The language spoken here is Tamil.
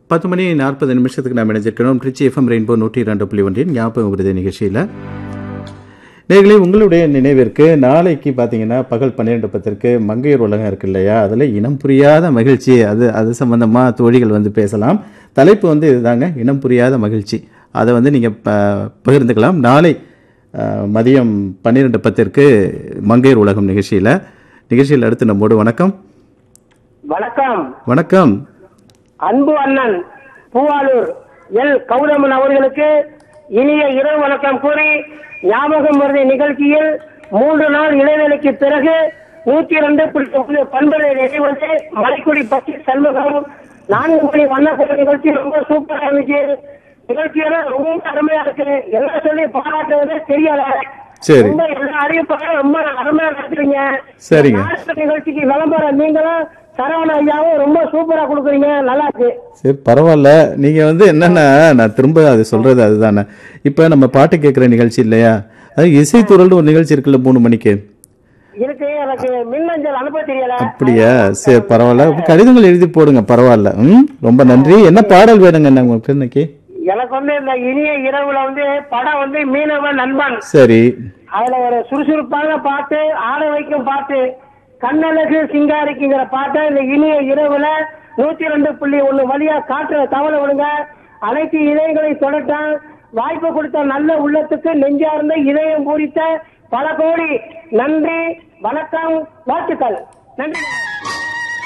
பத்து மணி நாற்பது நிமிஷத்துக்கு நாம் இணைஞ்சிருக்கிறோம் ட்ரிச்சி எஃப்எம் ரெயின்போ நூற்றி இரண்டு புள்ளி ஒன்றின் ஞாபகம் விருது நிகழ்ச்சியில் நேர்களே உங்களுடைய நினைவிற்கு நாளைக்கு பார்த்தீங்கன்னா பகல் பன்னிரெண்டு பத்திற்கு மங்கையர் உலகம் இருக்கு இல்லையா அதில் இனம் புரியாத மகிழ்ச்சி அது அது சம்பந்தமாக தோழிகள் வந்து பேசலாம் தலைப்பு வந்து இதுதாங்க இனம் புரியாத மகிழ்ச்சி அதை வந்து நீங்கள் பகிர்ந்துக்கலாம் நாளை அஹ், மதியம் பன்னிரெண்டு பத்திற்கு மங்கையர் உலகம் நிகழ்ச்சியில் நிகழ்ச்சியில் அடுத்து நம்மோடு வணக்கம் வணக்கம் வணக்கம் அன்பு அண்ணன் பூவாலூர் எல் கௌதமன் அவர்களுக்கு இனிய இரவு வணக்கம் கூறி ஞாபகம் வருத நிகழ்ச்சியில் மூன்று நாள் இடைவேளைக்கு பிறகு நூத்தி இரண்டு புள்ளி பண்பலை நிறைவது மலைக்குடி பத்தி சண்முகம் நான்கு மணி வண்ணப்பட நிகழ்ச்சி ரொம்ப சூப்பரா இருந்துச்சு நிகழ்ச்சியெல்லாம் ரொம்ப அருமையா இருக்கு எல்லாம் சொல்லி பாராட்டுவது தெரியல சரி. ரொம்ப எல்லா அறிவிப்பாக ரொம்ப அருமையா நடத்துறீங்க சரிங்க. நாடக நிகழ்ச்சிக்கு விளம்பரம் நீங்களும் சரவண ஐயாவும் ரொம்ப சூப்பரா கொடுக்குறீங்க நல்லா இருக்கு சரி பரவாயில்ல நீங்கள் வந்து என்னென்னா நான் திரும்ப அது சொல்கிறது அதுதானே இப்போ நம்ம பாட்டு கேட்குற நிகழ்ச்சி இல்லையா அது இசைத்துறல்னு ஒரு நிகழ்ச்சி இருக்குல்ல மூணு மணிக்கு இருக்கு எனக்கு மின்னஞ்சல் அனுப்ப தெரியல அப்படியா சரி பரவாயில்ல கடிதங்கள் எழுதி போடுங்க பரவாயில்ல ம் ரொம்ப நன்றி என்ன பாடல் வேணுங்க என்ன உங்களுக்கு இன்னைக்கு எனக்கு வந்து இந்த இனிய இரவுல வந்து படம் வந்து மீனவ நண்பன் சரி அதுல ஒரு சுறுசுறுப்பான பாட்டு ஆட வைக்கும் பாட்டு கண்ணழகு சிங்காரிக்குங்கிற பாட்டை இந்த இனிய இரவுல நூத்தி ரெண்டு புள்ளி ஒண்ணு வழியா காற்ற தவளை விடுங்க அனைத்து இதயங்களை தொடட்டான் வாய்ப்பு கொடுத்த நல்ல உள்ளத்துக்கு நெஞ்சார்ந்த இதயம் பூரித்த பல கோடி நன்றி வணக்கம் வாழ்த்துக்கள் நன்றி